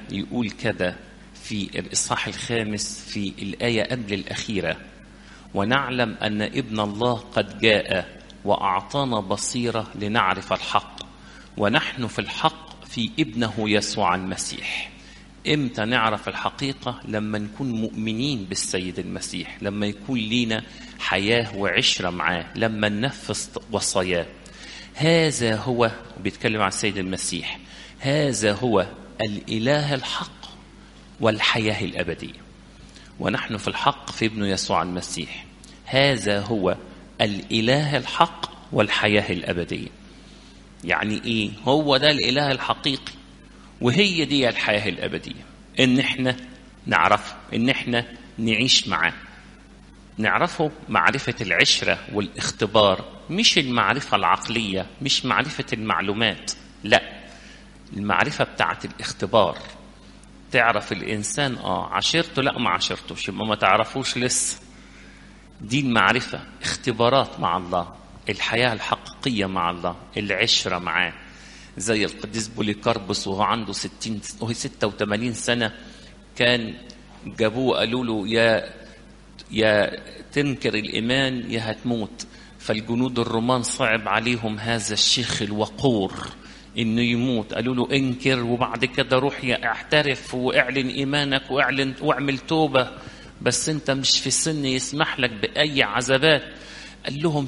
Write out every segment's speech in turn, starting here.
يقول كده في الإصحاح الخامس في الآية قبل الأخيرة ونعلم أن ابن الله قد جاء وأعطانا بصيرة لنعرف الحق ونحن في الحق في ابنه يسوع المسيح امتى نعرف الحقيقة لما نكون مؤمنين بالسيد المسيح لما يكون لينا حياة وعشرة معاه لما ننفذ وصاياه هذا هو بيتكلم عن السيد المسيح هذا هو الإله الحق والحياة الأبدية ونحن في الحق في ابن يسوع المسيح هذا هو الإله الحق والحياة الأبدية يعني إيه هو ده الإله الحقيقي وهي دي الحياة الأبدية إن إحنا نعرفه إن إحنا نعيش معاه نعرفه معرفة العشرة والاختبار مش المعرفة العقلية مش معرفة المعلومات لا المعرفة بتاعت الاختبار تعرف الإنسان آه عشرته لا ما عشرتوش يبقى ما تعرفوش لسه دي المعرفة اختبارات مع الله الحياة الحقيقية مع الله العشرة معاه زي القديس بوليكاربوس وهو عنده 60 وهي 86 سنة كان جابوه قالوا له يا يا تنكر الإيمان يا هتموت فالجنود الرومان صعب عليهم هذا الشيخ الوقور انه يموت قالوا له انكر وبعد كده روح اعترف واعلن ايمانك واعلن واعمل توبه بس انت مش في سن يسمح لك باي عذابات قال لهم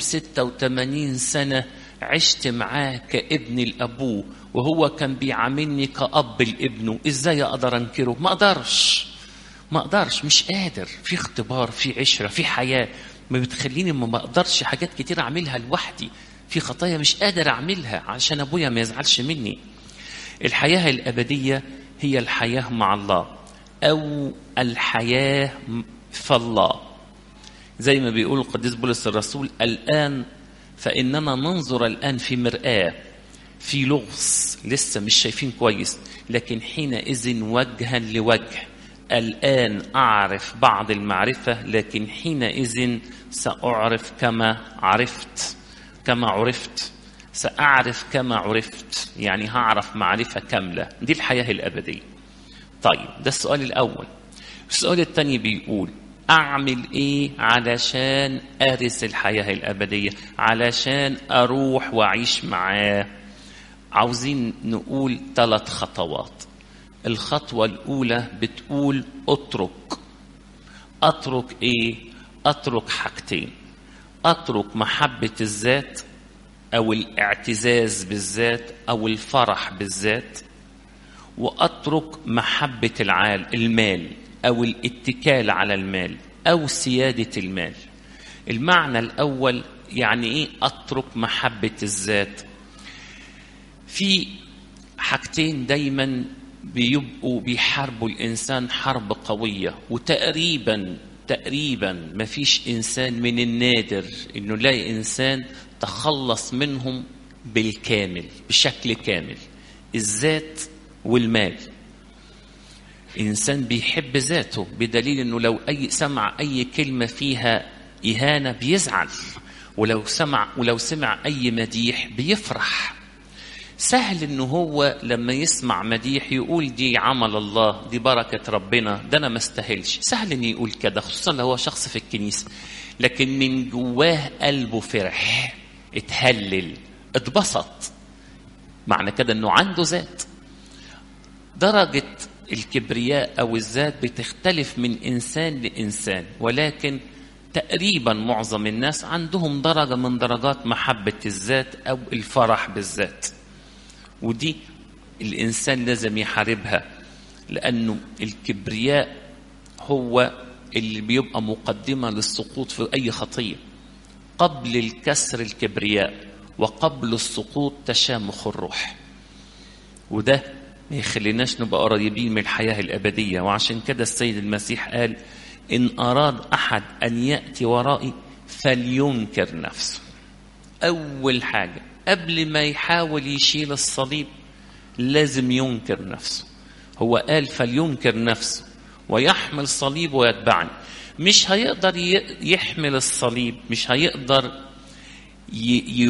86 سنه عشت معاه كابن لابوه وهو كان بيعاملني كاب لابنه ازاي اقدر انكره ما اقدرش ما اقدرش مش قادر في اختبار في عشره في حياه ما بتخليني ما بقدرش حاجات كتير اعملها لوحدي في خطايا مش قادر اعملها عشان ابويا ما يزعلش مني الحياه الابديه هي الحياه مع الله او الحياه في الله زي ما بيقول القديس بولس الرسول الان فاننا ننظر الان في مراه في لغز لسه مش شايفين كويس لكن حينئذ وجها لوجه الآن أعرف بعض المعرفة لكن حينئذ سأعرف كما عرفت كما عرفت سأعرف كما عرفت يعني هعرف معرفة كاملة دي الحياة الأبدية طيب ده السؤال الأول السؤال الثاني بيقول أعمل إيه علشان أرث الحياة الأبدية علشان أروح وأعيش معاه عاوزين نقول ثلاث خطوات الخطوة الأولى بتقول اترك اترك ايه اترك حاجتين اترك محبة الذات او الاعتزاز بالذات او الفرح بالذات واترك محبة العال المال او الاتكال على المال او سيادة المال المعنى الاول يعني ايه اترك محبة الذات في حاجتين دايما بيبقوا بيحاربوا الانسان حرب قويه وتقريبا تقريبا ما فيش انسان من النادر انه يلاقي انسان تخلص منهم بالكامل بشكل كامل الذات والمال انسان بيحب ذاته بدليل انه لو اي سمع اي كلمه فيها اهانه بيزعل ولو سمع ولو سمع اي مديح بيفرح سهل انه هو لما يسمع مديح يقول دي عمل الله دي بركة ربنا ده انا ما استاهلش سهل انه يقول كده خصوصا لو هو شخص في الكنيسة لكن من جواه قلبه فرح اتهلل اتبسط معنى كده انه عنده ذات درجة الكبرياء او الذات بتختلف من انسان لانسان ولكن تقريبا معظم الناس عندهم درجة من درجات محبة الذات او الفرح بالذات ودي الإنسان لازم يحاربها لأنه الكبرياء هو اللي بيبقى مقدمة للسقوط في أي خطية قبل الكسر الكبرياء وقبل السقوط تشامخ الروح وده ما يخليناش نبقى قريبين من الحياة الأبدية وعشان كده السيد المسيح قال إن أراد أحد أن يأتي ورائي فلينكر نفسه أول حاجة قبل ما يحاول يشيل الصليب لازم ينكر نفسه هو قال فلينكر نفسه ويحمل صليب ويتبعني مش هيقدر يحمل الصليب مش هيقدر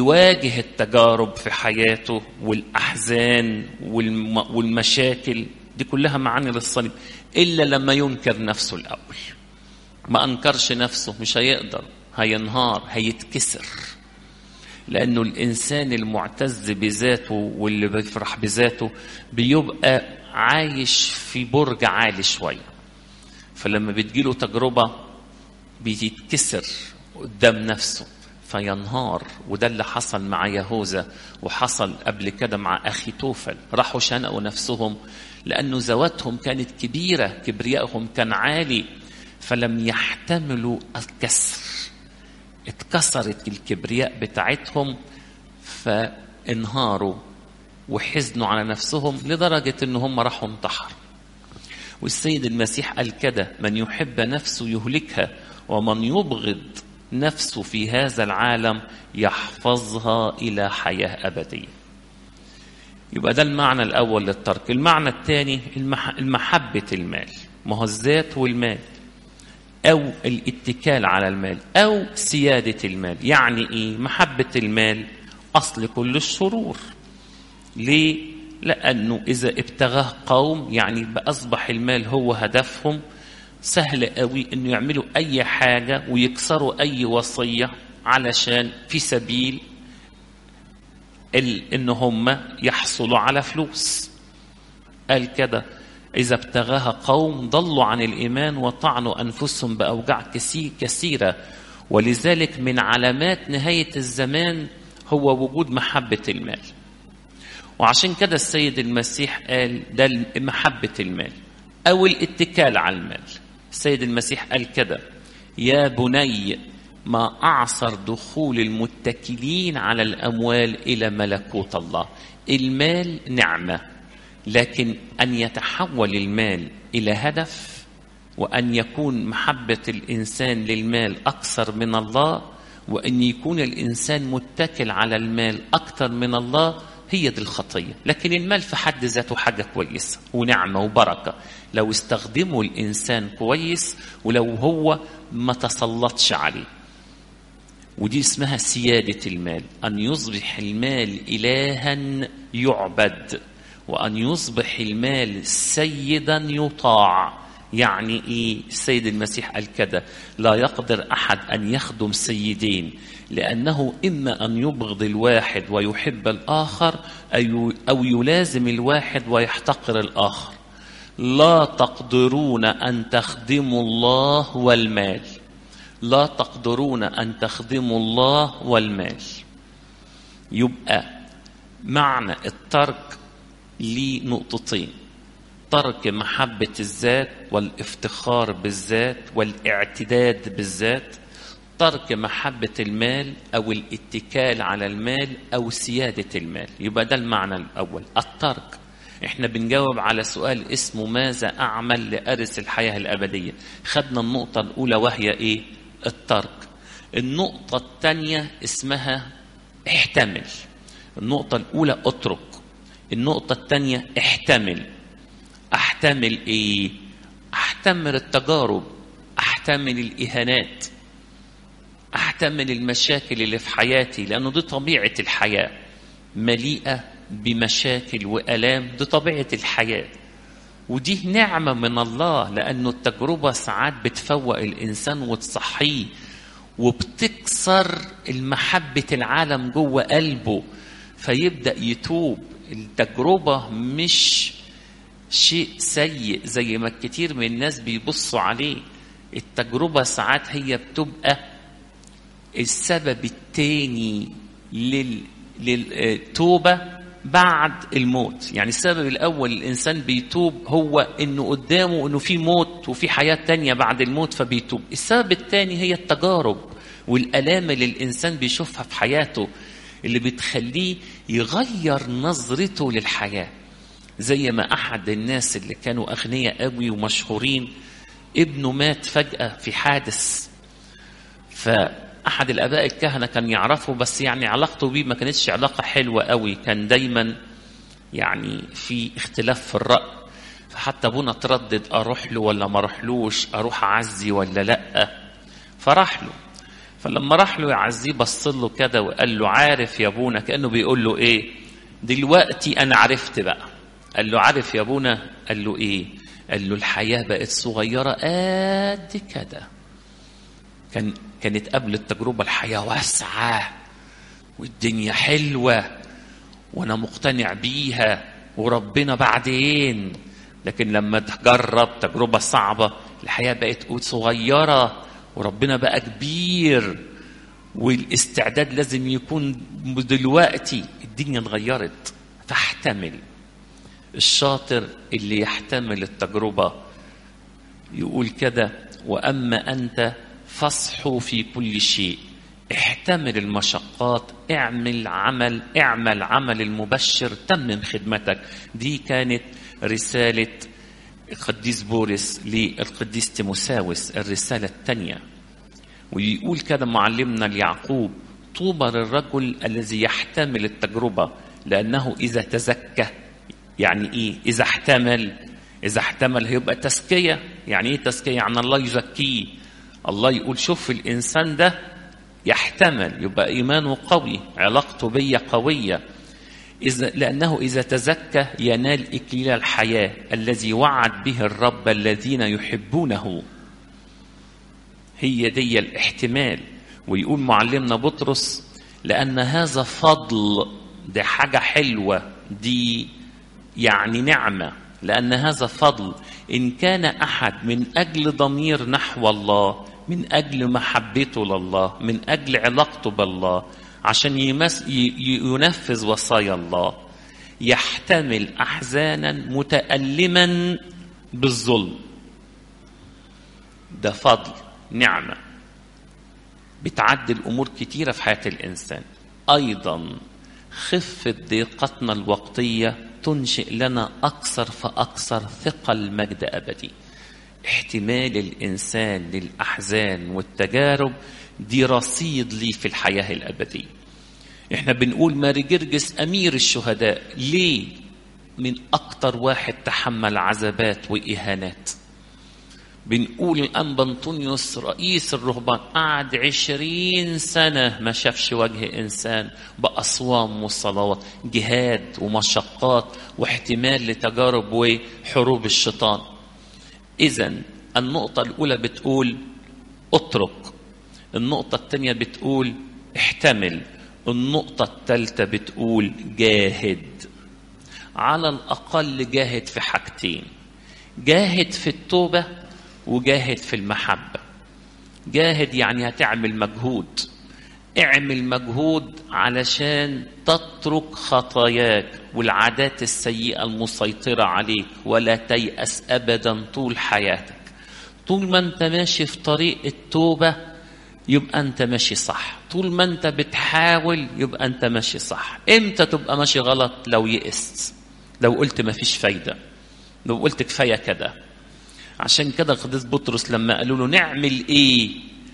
يواجه التجارب في حياته والأحزان والمشاكل دي كلها معاني للصليب إلا لما ينكر نفسه الأول ما أنكرش نفسه مش هيقدر هينهار هيتكسر لأنه الإنسان المعتز بذاته واللي بيفرح بذاته بيبقى عايش في برج عالي شوية فلما بتجيله تجربة بيتكسر قدام نفسه فينهار وده اللي حصل مع يهوذا وحصل قبل كده مع أخي توفل راحوا شنقوا نفسهم لأنه ذواتهم كانت كبيرة كبريائهم كان عالي فلم يحتملوا الكسر اتكسرت الكبرياء بتاعتهم فانهاروا وحزنوا على نفسهم لدرجة ان هم راحوا انتحروا والسيد المسيح قال كده من يحب نفسه يهلكها ومن يبغض نفسه في هذا العالم يحفظها إلى حياة أبدية يبقى ده المعنى الأول للترك المعنى الثاني المحبة المال ما هو الذات والمال أو الاتكال على المال أو سيادة المال يعني إيه محبة المال أصل كل الشرور ليه لأنه إذا ابتغاه قوم يعني أصبح المال هو هدفهم سهل قوي انه يعملوا اي حاجة ويكسروا اي وصية علشان في سبيل ان هم يحصلوا على فلوس قال كده اذا ابتغاها قوم ضلوا عن الايمان وطعنوا انفسهم باوجاع كثيرة ولذلك من علامات نهاية الزمان هو وجود محبة المال وعشان كده السيد المسيح قال ده محبة المال أو الاتكال على المال السيد المسيح قال كده يا بني ما أعصر دخول المتكلين على الأموال إلى ملكوت الله المال نعمة لكن أن يتحول المال إلى هدف وأن يكون محبة الإنسان للمال أكثر من الله وأن يكون الإنسان متكل على المال أكثر من الله هي دي الخطية لكن المال في حد ذاته حاجة كويسة ونعمة وبركة لو استخدمه الإنسان كويس ولو هو ما تسلطش عليه ودي اسمها سيادة المال أن يصبح المال إلها يعبد وأن يصبح المال سيدا يطاع يعني إيه السيد المسيح قال كده لا يقدر أحد أن يخدم سيدين لأنه إما أن يبغض الواحد ويحب الآخر أو يلازم الواحد ويحتقر الآخر لا تقدرون أن تخدموا الله والمال لا تقدرون أن تخدموا الله والمال يبقى معنى الترك ليه نقطتين ترك محبة الذات والافتخار بالذات والاعتداد بالذات ترك محبة المال أو الاتكال على المال أو سيادة المال يبقى ده المعنى الأول الترك احنا بنجاوب على سؤال اسمه ماذا أعمل لأرث الحياة الأبدية خدنا النقطة الأولى وهي إيه الترك النقطة الثانية اسمها احتمل النقطة الأولى اترك النقطة الثانية احتمل احتمل ايه احتمل التجارب احتمل الاهانات احتمل المشاكل اللي في حياتي لانه دي طبيعه الحياه مليئه بمشاكل والام دي طبيعه الحياه ودي نعمه من الله لانه التجربه ساعات بتفوق الانسان وتصحيه وبتكسر المحبه العالم جوه قلبه فيبدا يتوب التجربه مش شيء سيء زي ما كتير من الناس بيبصوا عليه التجربة ساعات هي بتبقى السبب التاني لل... للتوبة بعد الموت يعني السبب الأول الإنسان بيتوب هو إنه قدامه إنه في موت وفي حياة تانية بعد الموت فبيتوب السبب التاني هي التجارب والآلام اللي الإنسان بيشوفها في حياته اللي بتخليه يغير نظرته للحياه زي ما احد الناس اللي كانوا اغنياء قوي ومشهورين ابنه مات فجاه في حادث فاحد الاباء الكهنه كان يعرفه بس يعني علاقته بيه ما كانتش علاقه حلوه قوي كان دايما يعني في اختلاف في الراي فحتى ابونا تردد اروح له ولا ما اروحلوش اروح اعزي ولا لا فراح له فلما راح له يعزيه بص له كده وقال له عارف يا ابونا كانه بيقول له ايه دلوقتي انا عرفت بقى قال له عارف يا ابونا قال له ايه قال له الحياه بقت صغيره قد كده كان كانت قبل التجربه الحياه واسعه والدنيا حلوه وانا مقتنع بيها وربنا بعدين لكن لما تجرب تجربه صعبه الحياه بقت صغيره وربنا بقى كبير والاستعداد لازم يكون دلوقتي الدنيا اتغيرت فاحتمل الشاطر اللي يحتمل التجربة يقول كده وأما أنت فاصحوا في كل شيء احتمل المشقات اعمل عمل اعمل عمل المبشر تمم خدمتك دي كانت رسالة القديس بولس للقديس تيموساوس الرسالة الثانية ويقول كده معلمنا ليعقوب طوبى للرجل الذي يحتمل التجربة لأنه إذا تزكى يعني إيه إذا احتمل إذا احتمل هيبقى تزكية يعني إيه تزكية يعني الله يزكيه الله يقول شوف الإنسان ده يحتمل يبقى إيمانه قوي علاقته بيا قوية إذا لأنه إذا تزكى ينال إكليل الحياة الذي وعد به الرب الذين يحبونه هي دي الاحتمال ويقول معلمنا بطرس لأن هذا فضل دي حاجة حلوة دي يعني نعمة لأن هذا فضل إن كان أحد من أجل ضمير نحو الله من أجل محبته لله من أجل علاقته بالله عشان يمس ينفذ وصايا الله يحتمل أحزانا متألما بالظلم ده فضل نعمة بتعدي الأمور كتيرة في حياة الإنسان أيضا خفة ضيقتنا الوقتية تنشئ لنا أكثر فأكثر ثقل مجد أبدي احتمال الإنسان للأحزان والتجارب دي رصيد لي في الحياة الأبدية احنا بنقول ماري جرجس أمير الشهداء ليه من أكتر واحد تحمل عذابات وإهانات بنقول الأنبا أنطونيوس رئيس الرهبان قعد عشرين سنة ما شافش وجه إنسان بأصوام وصلوات جهاد ومشقات واحتمال لتجارب وحروب الشيطان إذا النقطة الأولى بتقول اترك النقطة الثانية بتقول احتمل النقطة الثالثة بتقول جاهد على الأقل جاهد في حاجتين جاهد في التوبة وجاهد في المحبة جاهد يعني هتعمل مجهود اعمل مجهود علشان تترك خطاياك والعادات السيئة المسيطرة عليك ولا تيأس أبدا طول حياتك طول ما انت ماشي في طريق التوبة يبقى انت ماشي صح طول ما انت بتحاول يبقى انت ماشي صح امتى تبقى ماشي غلط لو يئست لو قلت مفيش فايدة لو قلت كفاية كده عشان كده القديس بطرس لما قالوا له نعمل ايه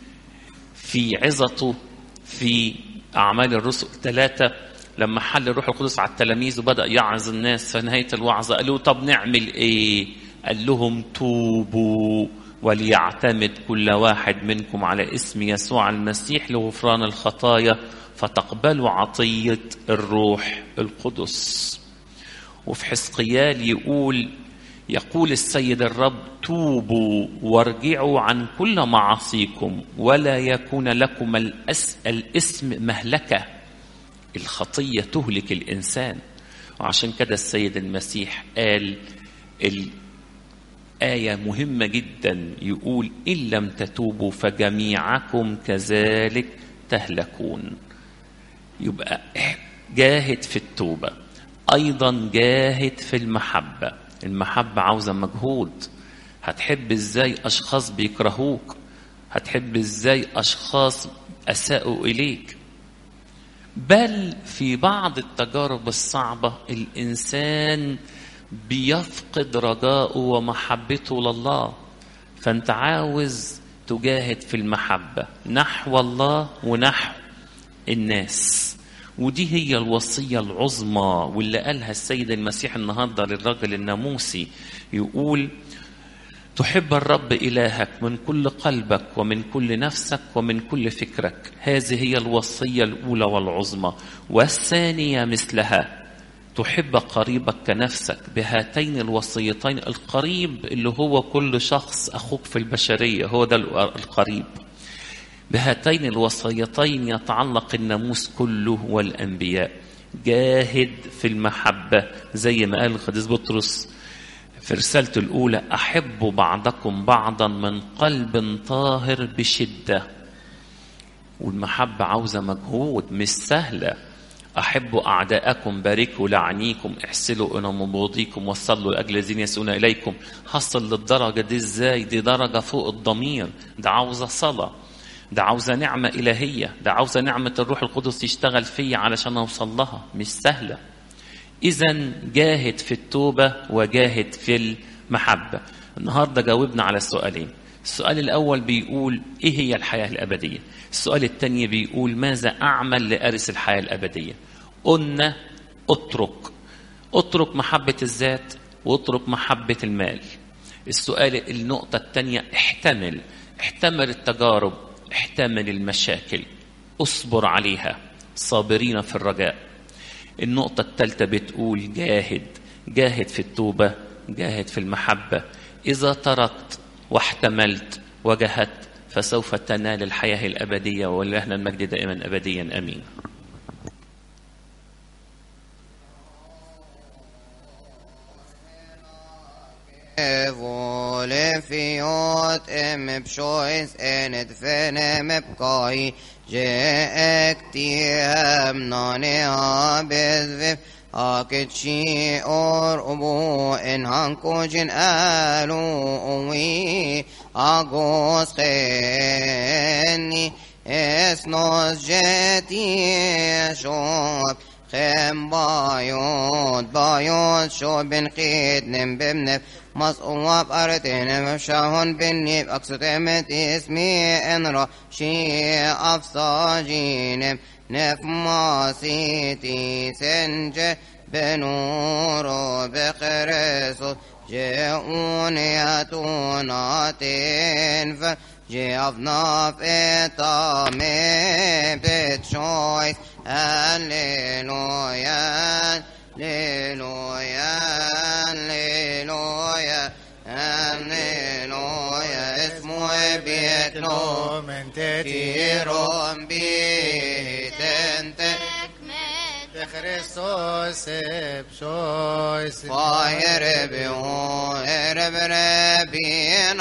في عظته في اعمال الرسل ثلاثه لما حل الروح القدس على التلاميذ وبدا يعظ الناس في نهايه الوعظه قالوا طب نعمل ايه قال لهم توبوا وليعتمد كل واحد منكم على اسم يسوع المسيح لغفران الخطايا فتقبلوا عطيه الروح القدس وفي حسقيال يقول يقول السيد الرب توبوا وارجعوا عن كل معاصيكم ولا يكون لكم الأس الاسم مهلكة الخطية تهلك الإنسان وعشان كده السيد المسيح قال الآية مهمة جدا يقول إن لم تتوبوا فجميعكم كذلك تهلكون يبقى جاهد في التوبة أيضا جاهد في المحبة المحبة عاوزة مجهود هتحب ازاي اشخاص بيكرهوك هتحب ازاي اشخاص اساءوا اليك بل في بعض التجارب الصعبة الانسان بيفقد رجاءه ومحبته لله فانت عاوز تجاهد في المحبة نحو الله ونحو الناس ودي هي الوصية العظمى واللي قالها السيد المسيح النهاردة للرجل الناموسي يقول تحب الرب إلهك من كل قلبك ومن كل نفسك ومن كل فكرك هذه هي الوصية الأولى والعظمى والثانية مثلها تحب قريبك كنفسك بهاتين الوصيتين القريب اللي هو كل شخص أخوك في البشرية هو ده القريب بهاتين الوصيتين يتعلق الناموس كله والأنبياء جاهد في المحبة زي ما قال القديس بطرس في رسالته الأولى أحبوا بعضكم بعضا من قلب طاهر بشدة والمحبة عاوزة مجهود مش سهلة أحبوا أعداءكم باركوا لعنيكم احسلوا إلى مبغضيكم وصلوا لأجل الذين يسؤون إليكم حصل للدرجة دي إزاي دي درجة فوق الضمير ده عاوزة صلاة ده عاوزة نعمة إلهية ده عاوزة نعمة الروح القدس يشتغل فيا علشان أوصل لها مش سهلة إذا جاهد في التوبة وجاهد في المحبة النهاردة جاوبنا على السؤالين السؤال الأول بيقول إيه هي الحياة الأبدية السؤال الثاني بيقول ماذا أعمل لأرث الحياة الأبدية قلنا اترك اترك محبة الذات واترك محبة المال السؤال النقطة الثانية احتمل احتمل التجارب احتمل المشاكل اصبر عليها صابرين في الرجاء النقطة الثالثة بتقول جاهد جاهد في التوبة جاهد في المحبة إذا تركت واحتملت وجهدت فسوف تنال الحياة الأبدية ولهنا المجد دائما أبديا أمين فولفيوت ام بشويس اند فنم بقاي جاءك تيام نانيا بذف أكد شي أور أبو إن هنكو جن آلو أوي أغوص خيني اسنوس جاتي شوب خيم بايوت بايوت شو بن خيد نم بمنف مصقوب أرتين مشاهن بنيب أقصد أمت اسمي إنرا شي أفصاجينم نف ماسيتي سنج بنور بخرسوس جاءون ياتون تنف جافنا في طامي بتشويس هللويا هللويا هللويا هللويا اسمه بيتنو من تتي تيرون بيتنت Χριστός εψόησε فاير بيون رب ربين